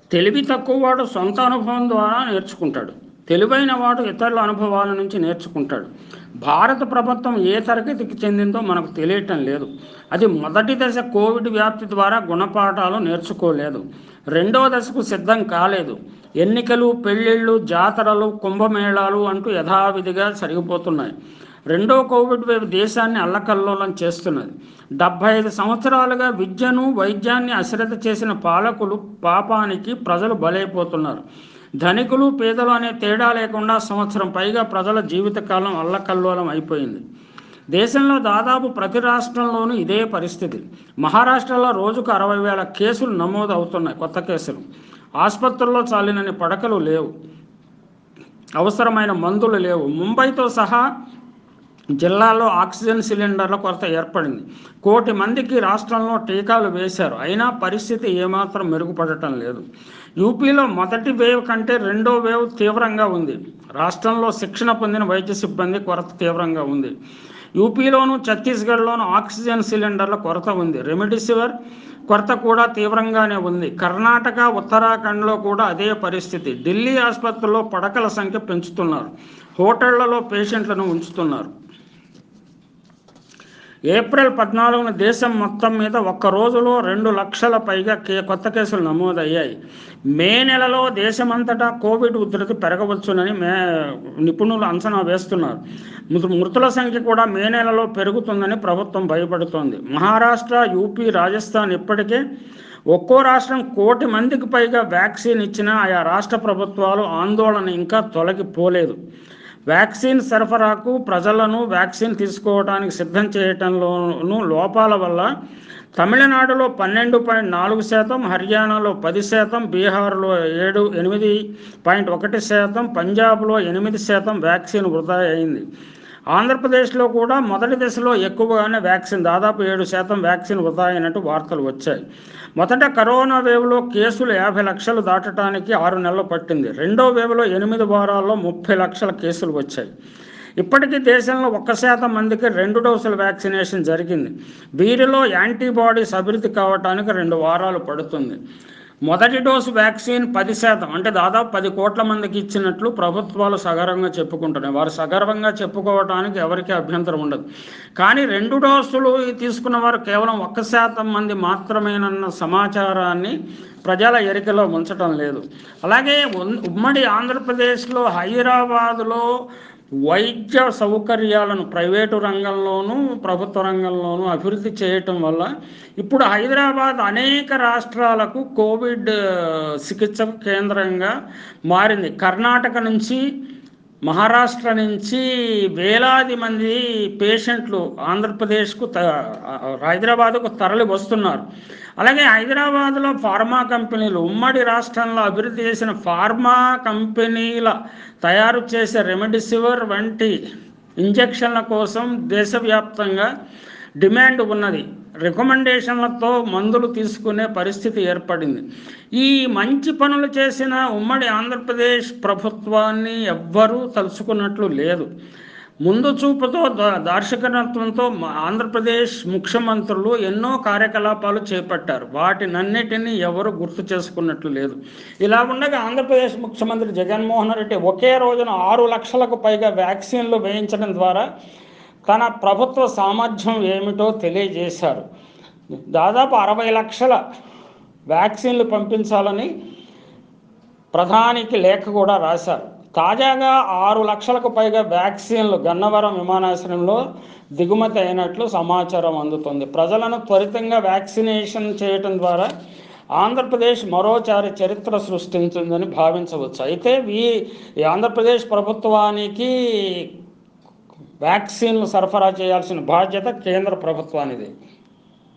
తెలివి తక్కువ వాడు సొంత అనుభవం ద్వారా నేర్చుకుంటాడు తెలివైన వాడు ఇతరుల అనుభవాల నుంచి నేర్చుకుంటాడు భారత ప్రభుత్వం ఏ తరగతికి చెందిందో మనకు తెలియటం లేదు అది మొదటి దశ కోవిడ్ వ్యాప్తి ద్వారా గుణపాఠాలు నేర్చుకోలేదు రెండవ దశకు సిద్ధం కాలేదు ఎన్నికలు పెళ్ళిళ్ళు జాతరలు కుంభమేళాలు అంటూ యథావిధిగా సరిగిపోతున్నాయి రెండో కోవిడ్ వేవ్ దేశాన్ని అల్లకల్లోలం చేస్తున్నది డెబ్భై ఐదు సంవత్సరాలుగా విద్యను వైద్యాన్ని అశ్రద్ధ చేసిన పాలకులు పాపానికి ప్రజలు బలైపోతున్నారు ధనికులు పేదలు అనే తేడా లేకుండా సంవత్సరం పైగా ప్రజల జీవితకాలం అల్లకల్లోలం అయిపోయింది దేశంలో దాదాపు ప్రతి రాష్ట్రంలోనూ ఇదే పరిస్థితి మహారాష్ట్రలో రోజుకు అరవై వేల కేసులు నమోదు అవుతున్నాయి కొత్త కేసులు ఆసుపత్రుల్లో చాలినన్ని పడకలు లేవు అవసరమైన మందులు లేవు ముంబైతో సహా జిల్లాలో ఆక్సిజన్ సిలిండర్ల కొరత ఏర్పడింది కోటి మందికి రాష్ట్రంలో టీకాలు వేశారు అయినా పరిస్థితి ఏమాత్రం మెరుగుపడటం లేదు యూపీలో మొదటి వేవ్ కంటే రెండో వేవ్ తీవ్రంగా ఉంది రాష్ట్రంలో శిక్షణ పొందిన వైద్య సిబ్బంది కొరత తీవ్రంగా ఉంది యూపీలోను ఛత్తీస్గఢ్లోను ఆక్సిజన్ సిలిండర్ల కొరత ఉంది రెమిడిసివర్ కొరత కూడా తీవ్రంగానే ఉంది కర్ణాటక ఉత్తరాఖండ్లో కూడా అదే పరిస్థితి ఢిల్లీ ఆసుపత్రుల్లో పడకల సంఖ్య పెంచుతున్నారు హోటళ్లలో పేషెంట్లను ఉంచుతున్నారు ఏప్రిల్ పద్నాలుగున దేశం మొత్తం మీద ఒక్క రోజులో రెండు లక్షల పైగా కే కొత్త కేసులు నమోదయ్యాయి మే నెలలో దేశమంతటా కోవిడ్ ఉధృతి పెరగవచ్చునని మే నిపుణులు అంచనా వేస్తున్నారు మృ- మృతుల సంఖ్య కూడా మే నెలలో పెరుగుతుందని ప్రభుత్వం భయపడుతోంది మహారాష్ట్ర యూపీ రాజస్థాన్ ఇప్పటికే ఒక్కో రాష్ట్రం కోటి మందికి పైగా వ్యాక్సిన్ ఇచ్చినా ఆయా రాష్ట్ర ప్రభుత్వాలు ఆందోళన ఇంకా తొలగిపోలేదు వ్యాక్సిన్ సరఫరాకు ప్రజలను వ్యాక్సిన్ తీసుకోవడానికి సిద్ధం చేయటంలోనూ లోపాల వల్ల తమిళనాడులో పన్నెండు పాయింట్ నాలుగు శాతం హర్యానాలో పది శాతం బీహార్లో ఏడు ఎనిమిది పాయింట్ ఒకటి శాతం పంజాబ్లో ఎనిమిది శాతం వ్యాక్సిన్ వృధా అయింది ఆంధ్రప్రదేశ్లో కూడా మొదటి దశలో ఎక్కువగానే వ్యాక్సిన్ దాదాపు ఏడు శాతం వ్యాక్సిన్ వృధా అయినట్టు వార్తలు వచ్చాయి మొదట కరోనా వేవ్లో కేసులు యాభై లక్షలు దాటడానికి ఆరు నెలలు పట్టింది రెండో వేవ్లో ఎనిమిది వారాల్లో ముప్పై లక్షల కేసులు వచ్చాయి ఇప్పటికీ దేశంలో ఒక్క శాతం మందికి రెండు డోసుల వ్యాక్సినేషన్ జరిగింది వీరిలో యాంటీబాడీస్ అభివృద్ధి కావడానికి రెండు వారాలు పడుతుంది మొదటి డోసు వ్యాక్సిన్ పది శాతం అంటే దాదాపు పది కోట్ల మందికి ఇచ్చినట్లు ప్రభుత్వాలు సగర్వంగా చెప్పుకుంటున్నాయి వారు సగర్వంగా చెప్పుకోవడానికి ఎవరికీ అభ్యంతరం ఉండదు కానీ రెండు డోసులు తీసుకున్న వారు కేవలం ఒక్క శాతం మంది మాత్రమేనన్న సమాచారాన్ని ప్రజల ఎరికలో ఉంచటం లేదు అలాగే ఉన్- ఉమ్మడి ఆంధ్రప్రదేశ్లో హైదరాబాదులో వైద్య సౌకర్యాలను ప్రైవేటు రంగంలోనూ ప్రభుత్వ రంగంలోనూ అభివృద్ధి చేయటం వల్ల ఇప్పుడు హైదరాబాద్ అనేక రాష్ట్రాలకు కోవిడ్ ఆ, చికిత్స కేంద్రంగా మారింది కర్ణాటక నుంచి మహారాష్ట్ర నుంచి వేలాది మంది పేషెంట్లు ఆంధ్రప్రదేశ్కు త హైదరాబాద్కు తరలి వస్తున్నారు అలాగే హైదరాబాద్లో ఫార్మా కంపెనీలు ఉమ్మడి రాష్ట్రంలో అభివృద్ధి చేసిన ఫార్మా కంపెనీల తయారు చేసే రెమెడిసివర్ వంటి ఇంజక్షన్ల కోసం దేశవ్యాప్తంగా డిమాండ్ ఉన్నది రికమెండేషన్లతో మందులు తీసుకునే పరిస్థితి ఏర్పడింది ఈ మంచి పనులు చేసిన ఉమ్మడి ఆంధ్రప్రదేశ్ ప్రభుత్వాన్ని ఎవ్వరూ తలుచుకున్నట్లు లేదు ముందు చూపుతో దా- దార్శకత్వంతో మా ఆంధ్రప్రదేశ్ ముఖ్యమంత్రులు ఎన్నో కార్యకలాపాలు చేపట్టారు వాటినన్నిటినీ ఎవరు గుర్తు చేసుకున్నట్లు లేదు ఇలా ఉండగా ఆంధ్రప్రదేశ్ ముఖ్యమంత్రి జగన్మోహన్ రెడ్డి ఒకే రోజున ఆరు లక్షలకు పైగా వ్యాక్సిన్లు వేయించడం ద్వారా తన ప్రభుత్వ సామర్థ్యం ఏమిటో తెలియజేశారు దాదాపు అరవై లక్షల వ్యాక్సిన్లు పంపించాలని ప్రధానికి లేఖ కూడా రాశారు తాజాగా ఆరు లక్షలకు పైగా వ్యాక్సిన్లు గన్నవరం విమానాశ్రయంలో దిగుమతి అయినట్లు సమాచారం అందుతుంది ప్రజలను త్వరితంగా వ్యాక్సినేషన్ చేయటం ద్వారా ఆంధ్రప్రదేశ్ మరోచారి చరిత్ర సృష్టించిందని భావించవచ్చు అయితే ఈ ఈ ఆంధ్రప్రదేశ్ ప్రభుత్వానికి వ్యాక్సిన్లు సరఫరా చేయాల్సిన బాధ్యత కేంద్ర ప్రభుత్వానిది